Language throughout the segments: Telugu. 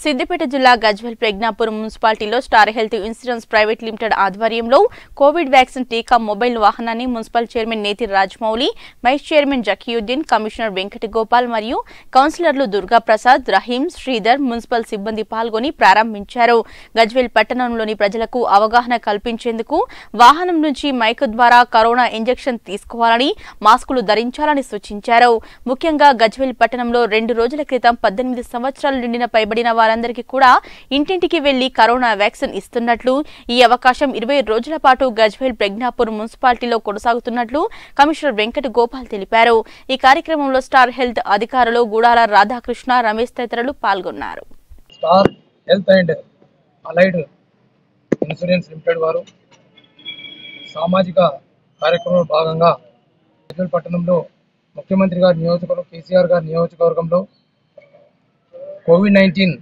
సిద్దిపేట జిల్లా గజ్వెల్ ప్రజ్ఞాపురం మున్సిపాలిటీలో star health insurance private limited ఆధ్వర్యంలో కోవిడ్ వ్యాక్సిన్ టీకా మొబైల్ వాహనాన్ని municipal chairman Neti Rajmouli vice chairman Zakiuddin commissioner Venkata Gopal మరియు కౌన్సిలర్లు దుర్గా ప్రసాద్ రహీం శ్రీధర్ మున్సిపల్ సిబ్బంది పాల్గొని ప్రారంభించారు గజ్వెల్ పట్టణంలోని ప్రజలకు అవగాహన కల్పించేందుకు వాహనం నుంచి మైక్ ద్వారా కరోనా ఇంజెక్షన్ తీసుకోవాలని మాస్కులు ధరించాలని సూచించారు ముఖ్యంగా గజ్వెల్ పట్టణంలో రెండు రోజుల క్రితం పద్దెనిమిది సంవత్సరాలు నిండిన పైబడిన వారందరికీ కూడా ఇంటింటికి వెళ్లి కరోనా వ్యాక్సిన్ ఇస్తున్నట్లు ఈ అవకాశం ఇరవై రోజుల పాటు గజ్వేల్ ప్రజ్ఞాపూర్ మున్సిపాలిటీలో కొనసాగుతున్నట్లు కమిషనర్ వెంకట గోపాల్ తెలిపారు ఈ కార్యక్రమంలో స్టార్ హెల్త్ అధికారులు గూడాల రాధాకృష్ణ రమేష్ తదితరులు పాల్గొన్నారు star health and allied insurance limited వారు సామాజిక కార్యక్రమంలో భాగంగా గజ్వేల్ పట్టణంలో ముఖ్యమంత్రి గారి నియోజకవర్గం కేసీఆర్ గారి నియోజకవర్గంలో కోవిడ్ నైన్టీన్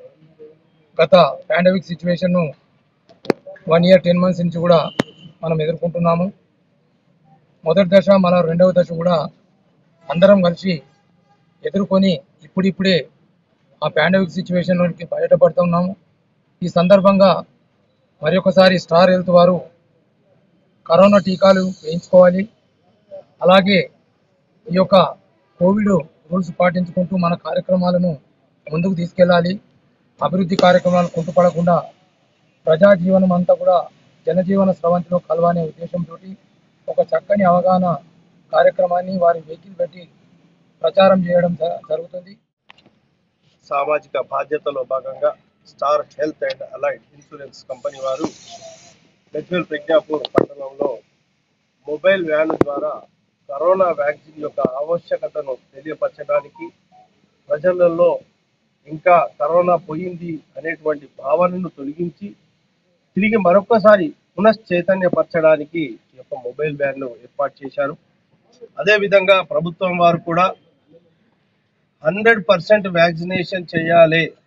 గత పాండమిక్ సిచ్యువేషన్ను వన్ ఇయర్ టెన్ మంత్స్ నుంచి కూడా మనం ఎదుర్కొంటున్నాము మొదటి దశ మన రెండవ దశ కూడా అందరం కలిసి ఎదుర్కొని ఇప్పుడిప్పుడే ఆ పాండమిక్ సిచ్యువేషన్ నుంచి బయటపడుతున్నాము ఈ సందర్భంగా మరి ఒకసారి స్టార్ హెల్త్ వారు కరోనా టీకాలు వేయించుకోవాలి అలాగే ఈ యొక్క కోవిడ్ రూల్స్ పాటించుకుంటూ మన కార్యక్రమాలను ముందుకు తీసుకెళ్ళాలి అభివృద్ధి కార్యక్రమాలు కుంటుపడకుండా ప్రజా జీవనం అంతా కూడా జనజీవన స్రవంతిలో కలవనే ఉద్దేశంతో ఒక చక్కని అవగాహన కార్యక్రమాన్ని వారి వెహికల్ పెట్టి ప్రచారం చేయడం జ- జరుగుతుంది సామాజిక బాధ్యతలో భాగంగా star health and allied insurance company వారు గజ్వేల్ ప్రజ్ఞాపూర్ పట్టణంలో మొబైల్ వ్యాన్ ద్వారా కరోనా వ్యాక్సిన్ యొక్క ఆవశ్యకతను తెలియపరచడానికి ప్రజలలో ఇంకా కరోనా పోయింది అనేటువంటి భావనను తొలగించి తిరిగి మరొకసారి పునశ్చైతన్యపరచడానికి ఈ యొక్క మొబైల్ వ్యాన్ను ఏర్పాటు చేశారు అదేవిధంగా ప్రభుత్వం వారు కూడా హండ్రెడ్ పర్సెంట్ వ్యాక్సినేషన్ చేయాలి